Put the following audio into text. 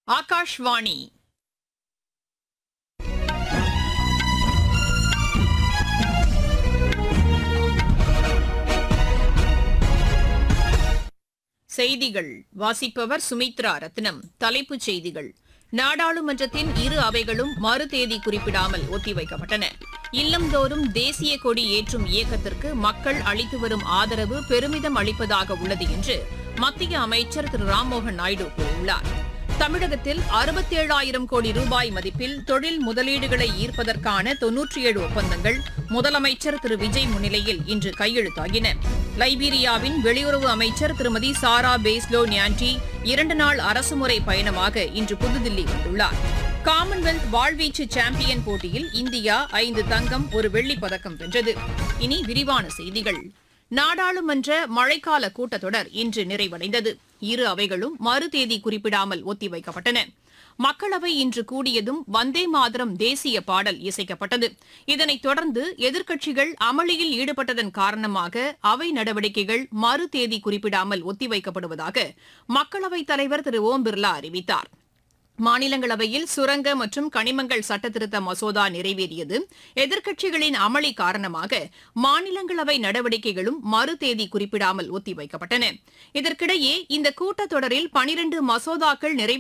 ஆகாஷ்வாணி செய்திகள் வாசிப்பவர் சுமித்ரா ரத்னம் தலைப்புச் செய்திகள் நாடாளுமன்றத்தின் இரு அவைகளும் மறு தேதி குறிப்பிடாமல் ஒத்திவைக்கப்பட்டன இல்லந்தோறும் தேசிய கொடி ஏற்றும் இயக்கத்திற்கு மக்கள் அளித்து வரும் ஆதரவு பெருமிதம் அளிப்பதாக உள்ளது என்று மத்திய அமைச்சர் திரு ராம்மோகன் நாயுடு கூறியுள்ளார் தமிழகத்தில் அறுபத்தேழாயிரம் கோடி ரூபாய் மதிப்பில் தொழில் முதலீடுகளை ஈர்ப்பதற்கான தொன்னூற்றி ஏழு ஒப்பந்தங்கள் முதலமைச்சர் திரு விஜய் முன்னிலையில் இன்று கையெழுத்தாகின லைபீரியாவின் வெளியுறவு அமைச்சர் திருமதி சாரா பேஸ்லோ நியாண்டி இரண்டு நாள் அரசுமுறை பயணமாக இன்று புதுதில்லி வந்துள்ளார் காமன்வெல்த் வாழ்வீச்சு சாம்பியன் போட்டியில் இந்தியா ஐந்து தங்கம் ஒரு வெள்ளிப் பதக்கம் வென்றது இனி விரிவான செய்திகள் நாடாளுமன்ற மழைக்கால கூட்டத்தொடர் இன்று நிறைவடைந்தது இரு அவைகளும் மறு தேதி குறிப்பிடாமல் ஒத்திவைக்கப்பட்டன மக்களவை இன்று கூடியதும் வந்தே மாதரம் தேசிய பாடல் இசைக்கப்பட்டது இதனைத் தொடர்ந்து எதிர்க்கட்சிகள் அமளியில் ஈடுபட்டதன் காரணமாக அவை நடவடிக்கைகள் மறு தேதி குறிப்பிடாமல் ஒத்திவைக்கப்படுவதாக மக்களவைத் தலைவர் திரு ஓம் பிர்லா அறிவித்தார் மாநிலங்களவையில் சுரங்க மற்றும் கனிமங்கள் சட்டத்திருத்த மசோதா நிறைவேறியது எதிர்க்கட்சிகளின் அமளி காரணமாக மாநிலங்களவை நடவடிக்கைகளும் மறு தேதி குறிப்பிடாமல் ஒத்திவைக்கப்பட்டன இதற்கிடையே இந்த கூட்டத்தொடரில் பனிரண்டு மசோதாக்கள் நிறைவே